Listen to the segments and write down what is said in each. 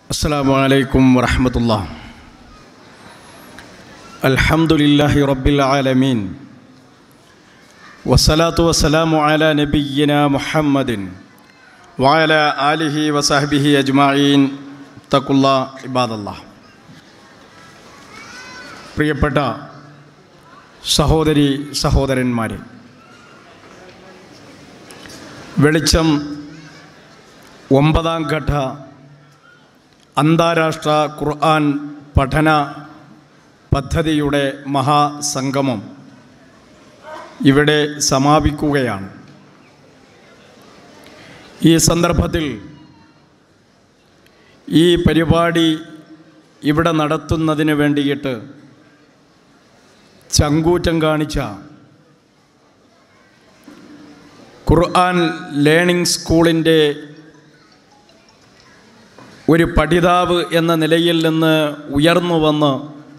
السلام عليكم ورحمة الله الحمد لله رب العالمين والصلاة والسلام على نبينا محمد وعلى آله وصحبه أجمعين اتقوا الله عباد الله പ്രിയപ്പെട്ട സഹോദരി സഹോദരന്മാരെ വെളിച്ചം ഒമ്പതാം ഘട്ട അന്താരാഷ്ട്ര ഖുർആൻ പഠന പദ്ധതിയുടെ മഹാസംഗമം ഇവിടെ സമാപിക്കുകയാണ് ഈ സന്ദർഭത്തിൽ ഈ പരിപാടി ഇവിടെ നടത്തുന്നതിന് വേണ്ടിയിട്ട് ചങ്കൂറ്റം കാണിച്ച ഖുർആൻ ലേണിംഗ് സ്കൂളിൻ്റെ ഒരു പഠിതാവ് എന്ന നിലയിൽ നിന്ന് ഉയർന്നു വന്ന്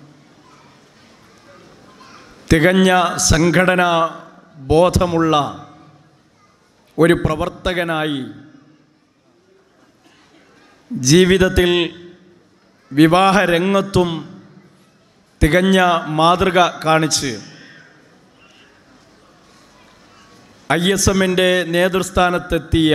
തികഞ്ഞ സംഘടനാ ബോധമുള്ള ഒരു പ്രവർത്തകനായി ജീവിതത്തിൽ വിവാഹരംഗത്തും തികഞ്ഞ മാതൃക കാണിച്ച് ഐ എസ് എമ്മിൻ്റെ നേതൃസ്ഥാനത്തെത്തിയ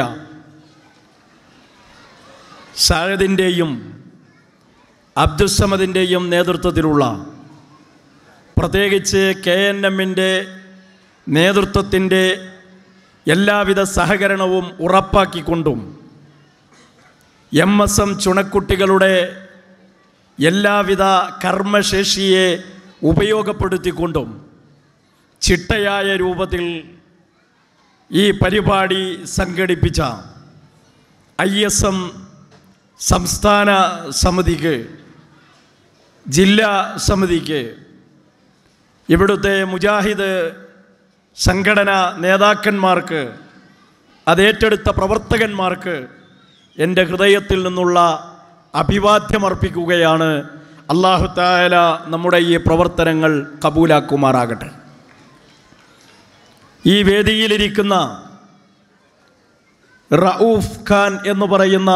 ഷാഹിദിൻ്റെയും അബ്ദുസമദിൻ്റെയും നേതൃത്വത്തിലുള്ള പ്രത്യേകിച്ച് കെ എൻ എമ്മിൻ്റെ നേതൃത്വത്തിൻ്റെ എല്ലാവിധ സഹകരണവും ഉറപ്പാക്കിക്കൊണ്ടും എം എസ് എം ചുണക്കുട്ടികളുടെ എല്ലാവിധ കർമ്മശേഷിയെ ഉപയോഗപ്പെടുത്തിക്കൊണ്ടും ചിട്ടയായ രൂപത്തിൽ ഈ പരിപാടി സംഘടിപ്പിച്ച ഐ എസ് എം സംസ്ഥാന സമിതിക്ക് ജില്ലാ സമിതിക്ക് ഇവിടുത്തെ മുജാഹിദ് സംഘടനാ നേതാക്കന്മാർക്ക് അതേറ്റെടുത്ത പ്രവർത്തകന്മാർക്ക് എൻ്റെ ഹൃദയത്തിൽ നിന്നുള്ള അഭിവാദ്യമർപ്പിക്കുകയാണ് അള്ളാഹു തായാല നമ്മുടെ ഈ പ്രവർത്തനങ്ങൾ കബൂലാക്കുമാറാകട്ടെ ഈ വേദിയിലിരിക്കുന്ന റഊഫ് ഖാൻ എന്ന് പറയുന്ന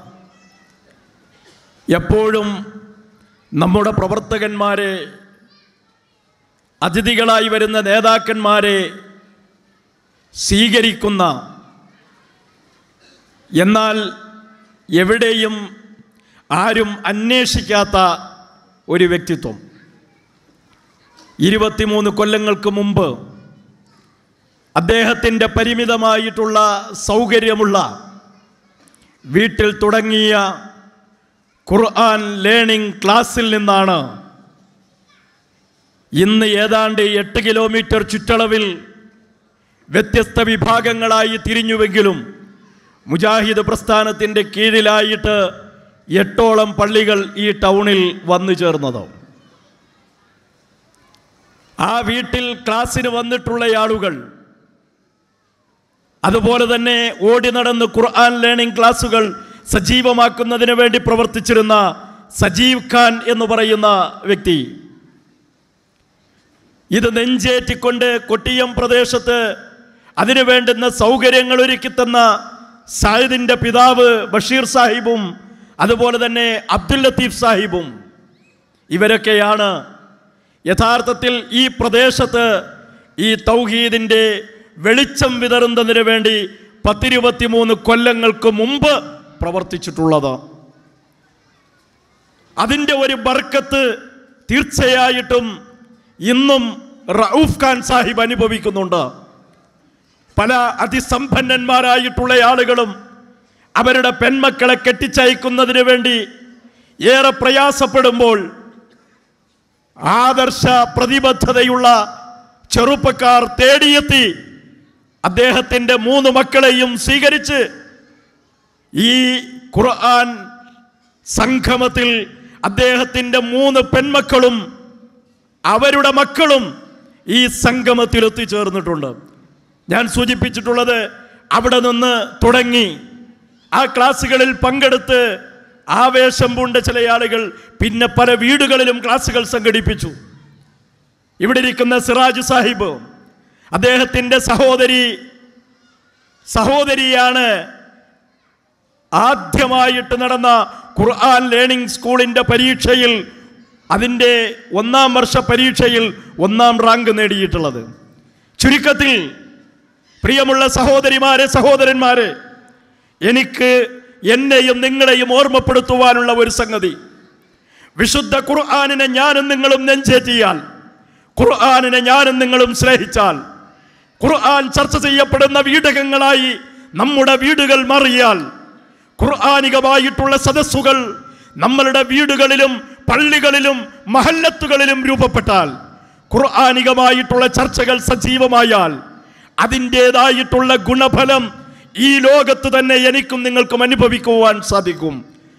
എപ്പോഴും നമ്മുടെ പ്രവർത്തകന്മാരെ അതിഥികളായി വരുന്ന നേതാക്കന്മാരെ സ്വീകരിക്കുന്ന എന്നാൽ എവിടെയും ആരും അന്വേഷിക്കാത്ത ഒരു വ്യക്തിത്വം ഇരുപത്തിമൂന്ന് കൊല്ലങ്ങൾക്ക് മുമ്പ് അദ്ദേഹത്തിൻ്റെ പരിമിതമായിട്ടുള്ള സൗകര്യമുള്ള വീട്ടിൽ തുടങ്ങിയ ഖുർആൻ ലേണിംഗ് ക്ലാസ്സിൽ നിന്നാണ് ഇന്ന് ഏതാണ്ട് എട്ട് കിലോമീറ്റർ ചുറ്റളവിൽ വ്യത്യസ്ത വിഭാഗങ്ങളായി തിരിഞ്ഞുവെങ്കിലും മുജാഹിദ് പ്രസ്ഥാനത്തിൻ്റെ കീഴിലായിട്ട് എട്ടോളം പള്ളികൾ ഈ ടൗണിൽ വന്നു ചേർന്നത് ആ വീട്ടിൽ ക്ലാസ്സിന് വന്നിട്ടുള്ള ആളുകൾ അതുപോലെ തന്നെ ഓടി നടന്ന് ഖുർആൻ ലേണിംഗ് ക്ലാസ്സുകൾ സജീവമാക്കുന്നതിന് വേണ്ടി പ്രവർത്തിച്ചിരുന്ന സജീവ് ഖാൻ എന്ന് പറയുന്ന വ്യക്തി ഇത് നെഞ്ചേറ്റിക്കൊണ്ട് കൊട്ടിയം പ്രദേശത്ത് അതിനു വേണ്ടുന്ന സൗകര്യങ്ങൾ ഒരുക്കിത്തന്ന സാഹിദിൻ്റെ പിതാവ് ബഷീർ സാഹിബും അതുപോലെ തന്നെ അബ്ദുൽ ലത്തീഫ് സാഹിബും ഇവരൊക്കെയാണ് യഥാർത്ഥത്തിൽ ഈ പ്രദേശത്ത് ഈ തൗഹീദിൻ്റെ വെളിച്ചം വിതറുന്നതിന് വേണ്ടി പത്തിരുപത്തിമൂന്ന് കൊല്ലങ്ങൾക്ക് മുമ്പ് പ്രവർത്തിച്ചിട്ടുള്ളത് അതിൻ്റെ ഒരു ബർക്കത്ത് തീർച്ചയായിട്ടും ഇന്നും റൌഫ് ഖാൻ സാഹിബ് അനുഭവിക്കുന്നുണ്ട് പല അതിസമ്പന്നന്മാരായിട്ടുള്ള ആളുകളും അവരുടെ പെൺമക്കളെ കെട്ടിച്ചയക്കുന്നതിന് വേണ്ടി ഏറെ പ്രയാസപ്പെടുമ്പോൾ ആദർശ പ്രതിബദ്ധതയുള്ള ചെറുപ്പക്കാർ തേടിയെത്തി അദ്ദേഹത്തിൻ്റെ മൂന്ന് മക്കളെയും സ്വീകരിച്ച് ഈ ഖുർആൻ സംഗമത്തിൽ അദ്ദേഹത്തിൻ്റെ മൂന്ന് പെൺമക്കളും അവരുടെ മക്കളും ഈ സംഗമത്തിൽ എത്തിച്ചേർന്നിട്ടുണ്ട് ഞാൻ സൂചിപ്പിച്ചിട്ടുള്ളത് അവിടെ നിന്ന് തുടങ്ങി ആ ക്ലാസ്സുകളിൽ പങ്കെടുത്ത് ആവേശം പൂണ്ട ചില ആളുകൾ പിന്നെ പല വീടുകളിലും ക്ലാസ്സുകൾ സംഘടിപ്പിച്ചു ഇവിടെ ഇരിക്കുന്ന സിറാജ് സാഹിബ് അദ്ദേഹത്തിൻ്റെ സഹോദരി സഹോദരിയാണ് ആദ്യമായിട്ട് നടന്ന ഖുർആൻ ലേണിംഗ് സ്കൂളിൻ്റെ പരീക്ഷയിൽ അതിൻ്റെ ഒന്നാം വർഷ പരീക്ഷയിൽ ഒന്നാം റാങ്ക് നേടിയിട്ടുള്ളത് ചുരുക്കത്തിൽ പ്രിയമുള്ള സഹോദരിമാരെ സഹോദരന്മാരെ എനിക്ക് എന്നെയും നിങ്ങളെയും ഓർമ്മപ്പെടുത്തുവാനുള്ള ഒരു സംഗതി വിശുദ്ധ ഖുർആാനിനെ ഞാനും നിങ്ങളും നെഞ്ചേറ്റിയാൽ ഖുർആാനിനെ ഞാനും നിങ്ങളും സ്നേഹിച്ചാൽ ഖുർആൻ ചർച്ച ചെയ്യപ്പെടുന്ന വീടകങ്ങളായി നമ്മുടെ വീടുകൾ മാറിയാൽ ഖുർആാനികമായിട്ടുള്ള സദസ്സുകൾ നമ്മളുടെ വീടുകളിലും പള്ളികളിലും മഹല്ലത്തുകളിലും രൂപപ്പെട്ടാൽ ഖുർആാനികമായിട്ടുള്ള ചർച്ചകൾ സജീവമായാൽ അതിൻ്റെതായിട്ടുള്ള ഗുണഫലം ഈ ലോകത്ത് തന്നെ എനിക്കും നിങ്ങൾക്കും അനുഭവിക്കുവാൻ സാധിക്കും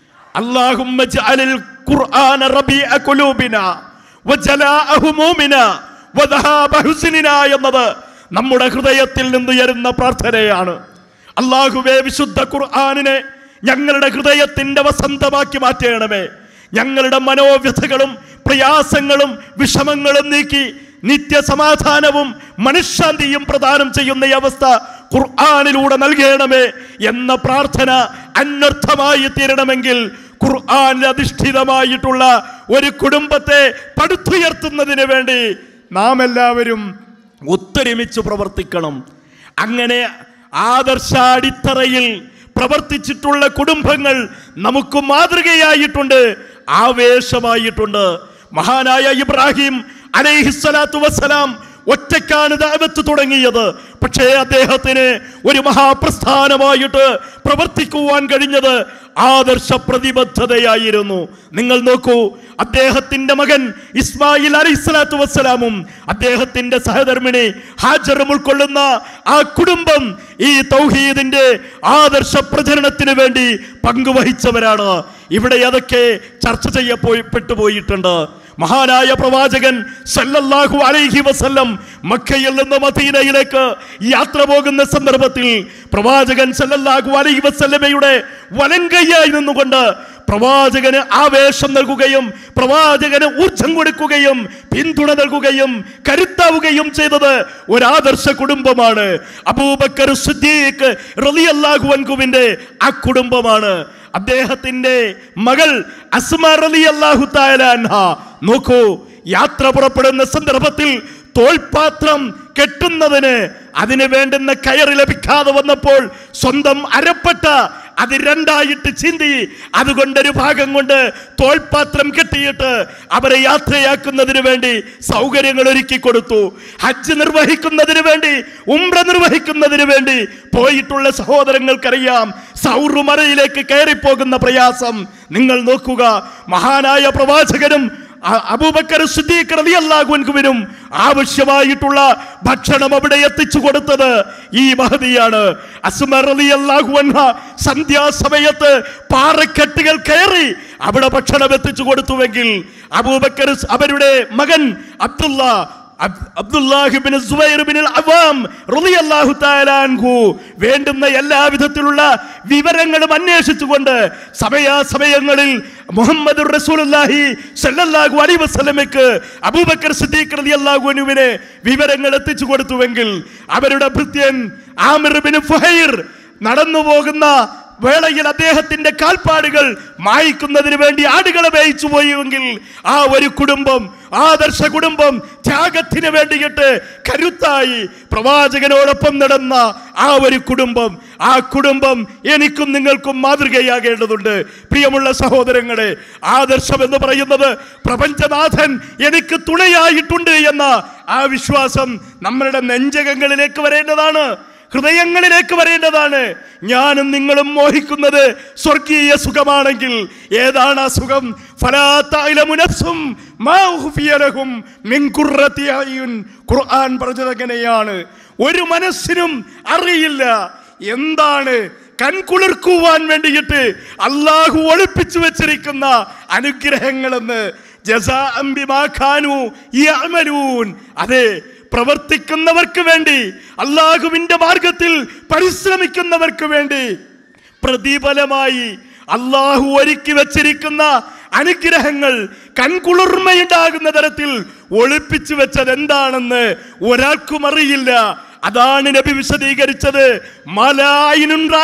اللهم اجعل القرآن ربيع قلوبنا وجلاء همومنا وذهاب حزننا എന്നത് നമ്മുടെ ഹൃദയത്തിൽ നിന്ന് ഉയരുന്ന പ്രാർത്ഥനയാണ് അള്ളാഹുവേ വിശുദ്ധ ഖുർആാനിനെ ഞങ്ങളുടെ ഹൃദയത്തിന്റെ വസന്തമാക്കി മാറ്റണമേ ഞങ്ങളുടെ മനോവ്യഥകളും പ്രയാസങ്ങളും വിഷമങ്ങളും നീക്കി നിത്യസമാധാനവും മനഃശാന്തിയും പ്രദാനം ചെയ്യുന്ന ഈ അവസ്ഥ ഖുർആാനിലൂടെ നൽകണമേ എന്ന പ്രാർത്ഥന അന്വർത്ഥമായി തീരണമെങ്കിൽ ഖുർആാനിൽ അധിഷ്ഠിതമായിട്ടുള്ള ഒരു കുടുംബത്തെ പടുത്തുയർത്തുന്നതിന് വേണ്ടി നാം എല്ലാവരും ഒത്തൊരുമിച്ച് പ്രവർത്തിക്കണം അങ്ങനെ ആദർശ അടിത്തറയിൽ പ്രവർത്തിച്ചിട്ടുള്ള കുടുംബങ്ങൾ നമുക്ക് മാതൃകയായിട്ടുണ്ട് ആവേശമായിട്ടുണ്ട് മഹാനായ ഇബ്രാഹിം അലൈഹിസ്സലാത്തു വസ്സലാം ഒറ്റക്കാണ് ദാവത്ത് തുടങ്ങിയത് പക്ഷേ അദ്ദേഹത്തിന് ഒരു മഹാപ്രസ്ഥാനമായിട്ട് പ്രവർത്തിക്കുവാൻ കഴിഞ്ഞത് ആദർശ പ്രതിബദ്ധതയായിരുന്നു നിങ്ങൾ നോക്കൂ അദ്ദേഹത്തിന്റെ മകൻ ഇസ്മായിൽ അലൈഹിസ്സലാത്തു വസ്സലാമും അദ്ദേഹത്തിന്റെ സഹധർമ്മിണി ഹാജറും ഉൾക്കൊള്ളുന്ന ആ കുടുംബം ഈ തൗഹീദിന്റെ ആദർശ പ്രചരണത്തിന് വേണ്ടി പങ്കുവഹിച്ചവരാണ് ഇവിടെ അതൊക്കെ ചർച്ച ചെയ്യപ്പെട്ടു പോയിട്ടുണ്ട് മഹാനായ പ്രവാചകൻ സല്ലല്ലാഹു അലൈഹി വസല്ലം മക്കയിൽ നിന്ന് മദീനയിലേക്ക് യാത്ര പോകുന്ന സന്ദർഭത്തിൽ പ്രവാചകൻ സല്ലല്ലാഹു അലൈഹി വസല്ലമയുടെ വലങ്കയ്യായി നിന്നുകൊണ്ട് പ്രവാചകന് ആവേശം നൽകുകയും പ്രവാചകന് ഊർജം കൊടുക്കുകയും പിന്തുണ നൽകുകയും കരുത്താവുകയും ചെയ്തത് ഒരു ആദർശ കുടുംബമാണ് അബൂബക്കർ സിദ്ദീഖ് റളിയല്ലാഹു അൻഹുവിന്റെ ആ കുടുംബമാണ് അദ്ദേഹത്തിന്റെ മകൾ അസ്മ റളിയല്ലാഹു തആല അൻഹ നോക്കൂ യാത്ര പുറപ്പെടുന്ന സന്ദർഭത്തിൽ തോൽപാത്രം കെട്ടുന്നതിന് അതിന് വേണ്ടുന്ന കയറ് ലഭിക്കാതെ വന്നപ്പോൾ സ്വന്തം അരപ്പട്ട അത് രണ്ടായിട്ട് ചിന്തി അതുകൊണ്ടൊരു ഭാഗം കൊണ്ട് തോൽപാത്രം കെട്ടിയിട്ട് അവരെ യാത്രയാക്കുന്നതിന് വേണ്ടി സൗകര്യങ്ങൾ ഒരുക്കി കൊടുത്തു ഹജ്ജ് നിർവഹിക്കുന്നതിന് വേണ്ടി ഉംറ നിർവഹിക്കുന്നതിന് വേണ്ടി പോയിട്ടുള്ള സഹോദരങ്ങൾക്കറിയാം സൗറുമറയിലേക്ക് കയറിപ്പോകുന്ന പ്രയാസം നിങ്ങൾ നോക്കുക മഹാനായ പ്രവാചകനും അ- അബൂബക്കർ സിദ്ദീഖ് റളിയല്ലാഹു അൻഹുവിനും ആവശ്യമായിട്ടുള്ള ഭക്ഷണം അവിടെ എത്തിച്ചു കൊടുത്തത് ഈ മഹദിയാണ് അസ്മ റളിയല്ലാഹു അൻഹ സന്ധ്യാസമയത്ത് പാറക്കെട്ടുകൾ കയറി അവിടെ ഭക്ഷണം എത്തിച്ചു കൊടുത്തുവെങ്കിൽ അബൂബക്കർ സ് അവരുടെ മകൻ അബ്ദുള്ള അബ്- അബ്ദുല്ലാഹിബിൻ സുബൈർ ബിൻ അവ്വാം റളിയല്ലാഹു തആല അൻഹു വേണ്ടുന്ന എല്ലാ വിധത്തിലുള്ള വിവരങ്ങളും അന്വേഷിച്ചുകൊണ്ട് സമയാസമയങ്ങളിൽ മുഹമ്മദ് റസൂലുള്ളാഹി സല്ലല്ലാഹു അലൈഹി വസല്ലമയ്ക്ക് അബൂബക്കർ സിദ്ദീഖ് റളിയല്ലാഹു അൻഹുവിനെ വിവരങ്ങൾ എത്തിച്ചു കൊടുത്തുവെങ്കിൽ അവരുടെ ഭൃത്യൻ ആമിർ ബിൻ ഫുഹൈർ നടന്നു പോകുന്ന വേളയിൽ അദ്ദേഹത്തിന്റെ കാൽപ്പാടുകൾ മായ്ക്കുന്നതിന് വേണ്ടി ആടുകളെ മേയിച്ചു പോയെങ്കിൽ ആ ഒരു കുടുംബം ആദർശ കുടുംബം ത്യാഗത്തിന് വേണ്ടിയിട്ട് കരുത്തായി പ്രവാചകനോടൊപ്പം നടന്ന ആ ഒരു കുടുംബം ആ കുടുംബം എനിക്കും നിങ്ങൾക്കും മാതൃകയാകേണ്ടതുണ്ട് പ്രിയമുള്ള സഹോദരങ്ങളെ ആദർശം എന്ന് പറയുന്നത് പ്രപഞ്ചനാഥൻ എനിക്ക് തുണയായിട്ടുണ്ട് എന്ന ആ വിശ്വാസം നമ്മളുടെ നെഞ്ചകങ്ങളിലേക്ക് വരേണ്ടതാണ് ഹൃദയങ്ങളിലേക്ക് വരേണ്ടതാണ് ഞാനും നിങ്ങളും മോഹിക്കുന്നത് സ്വർഗീയ സുഖമാണെങ്കിൽ ഏതാണ് ആ സുഖം ഫലാ തഅലമു നഫ്സും മാ ഉഖ്ഫിയ ലഹും മിൻ ഖുർറത്തി അയ്യുൻ. ഖുർആൻ പറഞ്ഞത് അങ്ങനെയാണ് ഒരു മനസ്സിനും അറിയില്ല എന്താണ് കൺകുളിർക്കുവാൻ വേണ്ടിയിട്ട് അള്ളാഹു ഒളിപ്പിച്ചു വെച്ചിരിക്കുന്ന അനുഗ്രഹങ്ങളെന്ന് ജസാഅം ബിമാ ഖാനു യഅമലൂൻ അതെ പ്രവർത്തിക്കുന്നവർക്ക് വേണ്ടി അള്ളാഹുവിന്റെ മാർഗത്തിൽ പരിശ്രമിക്കുന്നവർക്ക് വേണ്ടി പ്രതിഫലമായി അള്ളാഹു ഒരുക്കി വെച്ചിരിക്കുന്ന അനുഗ്രഹങ്ങൾ കൺകുളിർമയുണ്ടാകുന്ന തരത്തിൽ ഒളിപ്പിച്ചു വെച്ചത് എന്താണെന്ന് ഒരാൾക്കും അറിയില്ല അതാണ് നബി വിശദീകരിച്ചത് മലായിനുൻ റാജ്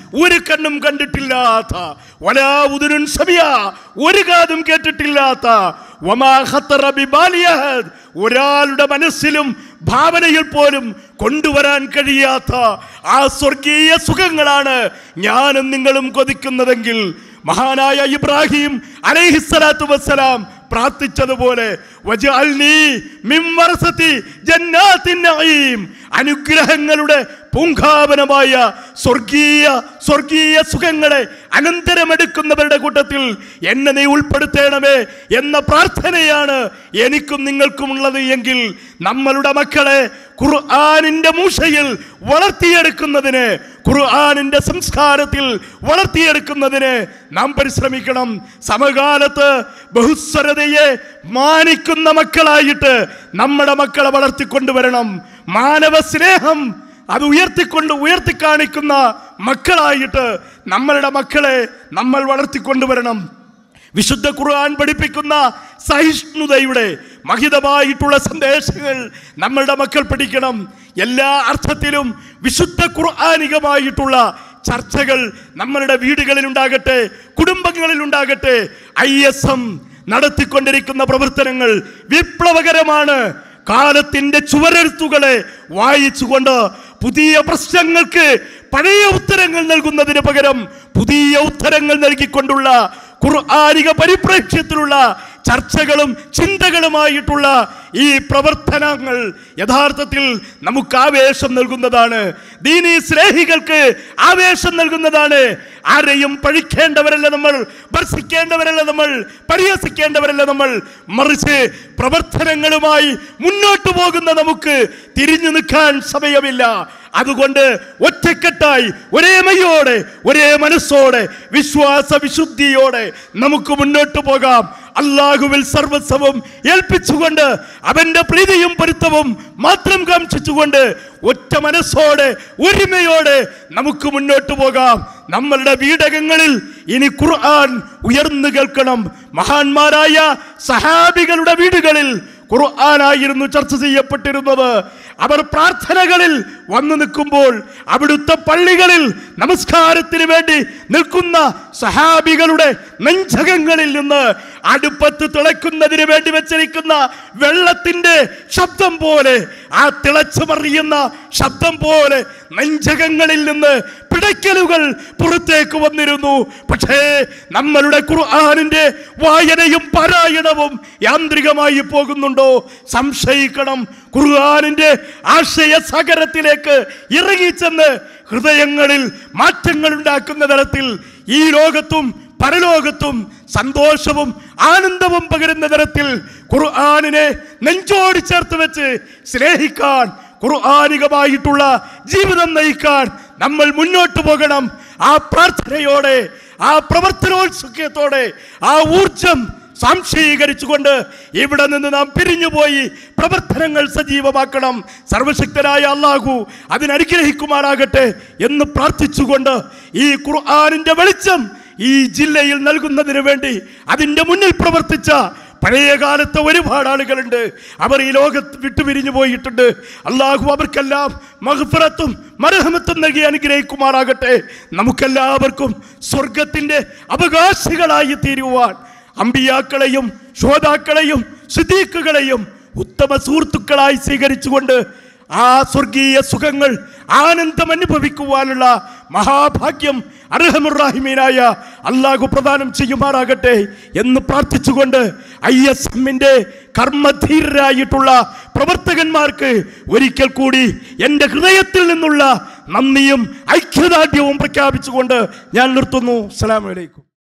ഒരു കണ്ണും കണ്ടിട്ടില്ലാത്ത വലാ ഉദുനുൻ സമിയ ഒരു കാതും കേട്ടിട്ടില്ലാത്ത വമാ ഖത്തറ ബിബാലിയഹദ് ഒരാളുടെ മനസ്സിലും ഭാവനയിൽ പോലും കൊണ്ടുവരാൻ കഴിയാത്ത ആ സ്വർഗീയ സുഖങ്ങളാണ് ഞാനും നിങ്ങളും കൊതിക്കുന്നതെങ്കിൽ മഹാനായ ഇബ്രാഹിം അലൈഹിസ്സലാത്തു വസ്സലാം പ്രാർത്ഥിച്ചതുപോലെ വജഅൽനി മിൻ വറസതി ജന്നാത്തിൻ നഈം അനുഗ്രഹങ്ങളുടെ പൂങ്കാവനമായ സ്വർഗീയ സ്വർഗീയ സുഖങ്ങളെ അനന്തരമെടുക്കുന്നവരുടെ കൂട്ടത്തിൽ എന്നെ നീ ഉൾപ്പെടുത്തണമേ എന്ന പ്രാർത്ഥനയാണ് എനിക്കും നിങ്ങൾക്കും ഉള്ളത് എങ്കിൽ നമ്മളുടെ മക്കളെ ഖുർആാനിന്റെ മൂഷയിൽ വളർത്തിയെടുക്കുന്നതിന് ഖുർആാനിന്റെ സംസ്കാരത്തിൽ വളർത്തിയെടുക്കുന്നതിന് നാം പരിശ്രമിക്കണം സമകാലത്ത് ബഹുസ്വരതയെ മാനിക്കുന്ന മക്കളായിട്ട് നമ്മുടെ മക്കളെ വളർത്തിക്കൊണ്ടുവരണം മാനവ സ്നേഹം അത് ഉയർത്തിക്കൊണ്ട് ഉയർത്തി കാണിക്കുന്ന മക്കളായിട്ട് നമ്മളുടെ മക്കളെ നമ്മൾ വളർത്തിക്കൊണ്ടുവരണം വിശുദ്ധ ഖുർആൻ പഠിപ്പിക്കുന്ന സഹിഷ്ണുതയുടെ മഹിതമായിട്ടുള്ള സന്ദേശങ്ങൾ നമ്മളുടെ മക്കൾ പഠിക്കണം എല്ലാ അർത്ഥത്തിലും വിശുദ്ധ ഖുർആാനികമായിട്ടുള്ള ചർച്ചകൾ നമ്മളുടെ വീടുകളിൽ ഉണ്ടാകട്ടെ കുടുംബങ്ങളിൽ ഉണ്ടാകട്ടെ ഐ എസ് എം നടത്തിക്കൊണ്ടിരിക്കുന്ന പ്രവർത്തനങ്ങൾ വിപ്ലവകരമാണ് കാലത്തിന്റെ ചുവരെഴുത്തുകളെ വായിച്ചുകൊണ്ട് പുതിയ പ്രശ്നങ്ങൾക്ക് പഴയ ഉത്തരങ്ങൾ നൽകുന്നതിന് പകരം പുതിയ ഉത്തരങ്ങൾ നൽകിക്കൊണ്ടുള്ള ഖുർആാനിക പരിപ്രേക്ഷ്യത്തിലുള്ള ചർച്ചകളും ചിന്തകളുമായിട്ടുള്ള ഈ പ്രവർത്തനങ്ങൾ യഥാർത്ഥത്തിൽ നമുക്ക് ആവേശം നൽകുന്നതാണ് ദീനീ സ്നേഹികൾക്ക് ആവേശം നൽകുന്നതാണ് ആരെയും പഴിക്കേണ്ടവരല്ല നമ്മൾ ഭർഷിക്കേണ്ടവരല്ല നമ്മൾ പരിഹസിക്കേണ്ടവരല്ല നമ്മൾ മറിച്ച് പ്രവർത്തനങ്ങളുമായി മുന്നോട്ട് പോകുന്ന നമുക്ക് തിരിഞ്ഞു നിൽക്കാൻ സമയമില്ല അതുകൊണ്ട് ഒറ്റക്കെട്ടായി ഒരേ മയ്യോടെ ഒരേ മനസ്സോടെ വിശ്വാസ വിശുദ്ധിയോടെ നമുക്ക് മുന്നോട്ട് പോകാം അള്ളാഹുവിൽ സർവസ്വവും ഏൽപ്പിച്ചുകൊണ്ട് അവന്റെ പ്രീതിയും പൊരുത്തവും മാത്രം കാംക്ഷിച്ചുകൊണ്ട് ഒറ്റ മനസ്സോടെ ഒരുമയോടെ നമുക്ക് മുന്നോട്ട് പോകാം നമ്മളുടെ വീടകങ്ങളിൽ ഇനി ഖുർആൻ ഉയർന്നു കേൾക്കണം മഹാന്മാരായ സഹാബികളുടെ വീടുകളിൽ ഖുർആനായിരുന്നു ചർച്ച ചെയ്യപ്പെട്ടിരുന്നത് അവർ പ്രാർത്ഥനകളിൽ വന്നു നിൽക്കുമ്പോൾ അവിടുത്തെ പള്ളികളിൽ നമസ്കാരത്തിന് വേണ്ടി നിൽക്കുന്ന സഹാബികളുടെ നെഞ്ചകങ്ങളിൽ നിന്ന് അടുപ്പത്ത് തിളക്കുന്നതിന് വേണ്ടി വെച്ചിരിക്കുന്ന വെള്ളത്തിന്റെ ശബ്ദം പോലെ ആ തിളച്ചു മറിയുന്ന ശബ്ദം പോലെ നെഞ്ചകങ്ങളിൽ നിന്ന് പിടയ്ക്കലുകൾ പുറത്തേക്ക് വന്നിരുന്നു പക്ഷേ നമ്മളുടെ ഖുർആാനിന്റെ വായനയും പാരായണവും യാന്ത്രികമായി പോകുന്നുണ്ടോ സംശയിക്കണം ഖുർആാനിന്റെ ആശയ സാഗരത്തിലേക്ക് ഇറങ്ങിച്ചെന്ന് ഹൃദയങ്ങളിൽ മാറ്റങ്ങൾ ഉണ്ടാക്കുന്ന തരത്തിൽ ഈ ലോകത്തും പരലോകത്തും സന്തോഷവും ആനന്ദവും പകരുന്ന തരത്തിൽ ഖുർആാനിനെ നെഞ്ചോട് ചേർത്ത് വെച്ച് സ്നേഹിക്കാൻ ഖുർആാനികമായിട്ടുള്ള ജീവിതം നയിക്കാൻ നമ്മൾ മുന്നോട്ട് പോകണം ആ പ്രാർത്ഥനയോടെ ആ പ്രവർത്തനോത്സുഖ്യത്തോടെ ആ ഊർജം സാംശീകരിച്ചുകൊണ്ട് ഇവിടെ നിന്ന് നാം പിരിഞ്ഞുപോയി പ്രവർത്തനങ്ങൾ സജീവമാക്കണം സർവശക്തനായ അള്ളാഹു അതിനനുഗ്രഹിക്കുമാറാകട്ടെ എന്ന് പ്രാർത്ഥിച്ചുകൊണ്ട് ഈ ഖുർആാനിന്റെ വെളിച്ചം ഈ ജില്ലയിൽ നൽകുന്നതിന് വേണ്ടി അതിൻ്റെ മുന്നിൽ പ്രവർത്തിച്ച പഴയ കാലത്തെ ഒരുപാട് ആളുകളുണ്ട് അവർ ഈ ലോകത്ത് വിട്ടുപിരിഞ്ഞു പോയിട്ടുണ്ട് അള്ളാഹു അവർക്കെല്ലാം മഹഫറത്തും മരഹമത്തും നൽകി അനുഗ്രഹിക്കുമാറാകട്ടെ നമുക്കെല്ലാവർക്കും സ്വർഗത്തിൻ്റെ അവകാശികളായി തീരുവാൻ അമ്പിയാക്കളെയും ശ്രോതാക്കളെയും സിദ്ദീഖുകളെയും ഉത്തമ സുഹൃത്തുക്കളായി സ്വീകരിച്ചുകൊണ്ട് ആ സ്വർഗീയ സുഖങ്ങൾ ആനന്ദം അനുഭവിക്കുവാനുള്ള മഹാഭാഗ്യം അർഹമുറാഹിമീനായ അള്ളാഹു പ്രദാനം ചെയ്യുമാറാകട്ടെ എന്ന് പ്രാർത്ഥിച്ചുകൊണ്ട് ഐ എസ് എമ്മിന്റെ കർമ്മധീരരായിട്ടുള്ള പ്രവർത്തകന്മാർക്ക് ഒരിക്കൽ കൂടി എൻ്റെ ഹൃദയത്തിൽ നിന്നുള്ള നന്ദിയും ഐക്യദാർഢ്യവും പ്രഖ്യാപിച്ചുകൊണ്ട് ഞാൻ നിർത്തുന്നു അസ്സലാമു അലൈക്കും